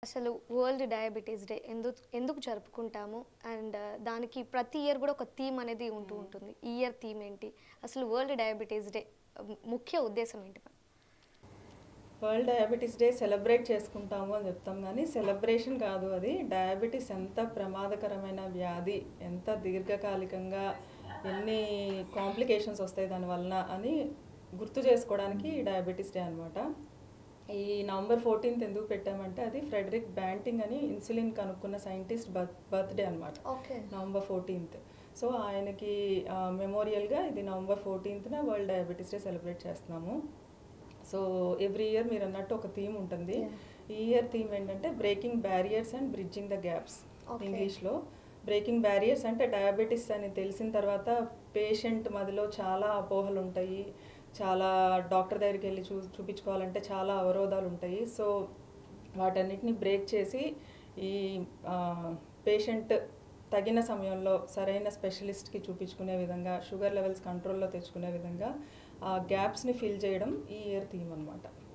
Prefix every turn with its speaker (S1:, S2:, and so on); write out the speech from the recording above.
S1: అసలు world diabetes day ఎందుకు ఎందుకు జరుపుకుంటాము అండ్ దానికి ప్రతి ఇయర్ కూడా ఒక థీమ్ అనేది ఉంటూ ఉంటుంది ఈ ఇయర్ థీమ్ ఏంటి అసలు వరల్డ్ డయాబెటీస్ డే ముఖ్య ఉద్దేశం ఏంటి ma'am
S2: world diabetes day celebrate చేసుకుంటాము అని చెప్తాం కానీ సెలబ్రేషన్ కాదు అది డయాబెటీస్ ఎంత ప్రమాదకరమైన వ్యాధి ఎంత దీర్ఘకాలికంగా ఎన్ని కాంప్లికేషన్స్ వస్తాయి దానివలన అని గుర్తు చేసుకోవడానికి డయాబెటీస్ డే అనమాట ఈ నవంబర్ ఫోర్టీన్త్ ఎందుకు పెట్టామంటే అది ఫ్రెడరిక్ బ్యాంటింగ్ అని ఇన్సులిన్ కనుక్కున్న సైంటిస్ట్ బర్త్ బర్త్డే అనమాట
S1: ఓకే
S2: నవంబర్ ఫోర్టీన్త్ సో ఆయనకి మెమోరియల్గా ఇది నవంబర్ ఫోర్టీన్త్న వరల్డ్ డయాబెటీస్ డే సెలబ్రేట్ చేస్తున్నాము సో ఎవ్రీ ఇయర్ మీరు అన్నట్టు ఒక థీమ్ ఉంటుంది ఈ ఇయర్ థీమ్ ఏంటంటే breaking barriers and bridging the gaps
S1: Okay.
S2: ఇంగ్లీష్లో బ్రేకింగ్ బ్యారియర్స్ అంటే డయాబెటీస్ అని తెలిసిన తర్వాత పేషెంట్ మదిలో చాలా అపోహలు ఉంటాయి చాలా డాక్టర్ దగ్గరికి వెళ్ళి చూ చూపించుకోవాలంటే చాలా అవరోధాలు ఉంటాయి సో వాటన్నిటిని బ్రేక్ చేసి ఈ పేషెంట్ తగిన సమయంలో సరైన స్పెషలిస్ట్కి చూపించుకునే విధంగా షుగర్ లెవెల్స్ కంట్రోల్లో తెచ్చుకునే విధంగా ఆ గ్యాప్స్ని ఫిల్ చేయడం ఈ ఇయర్ థీమ్ అనమాట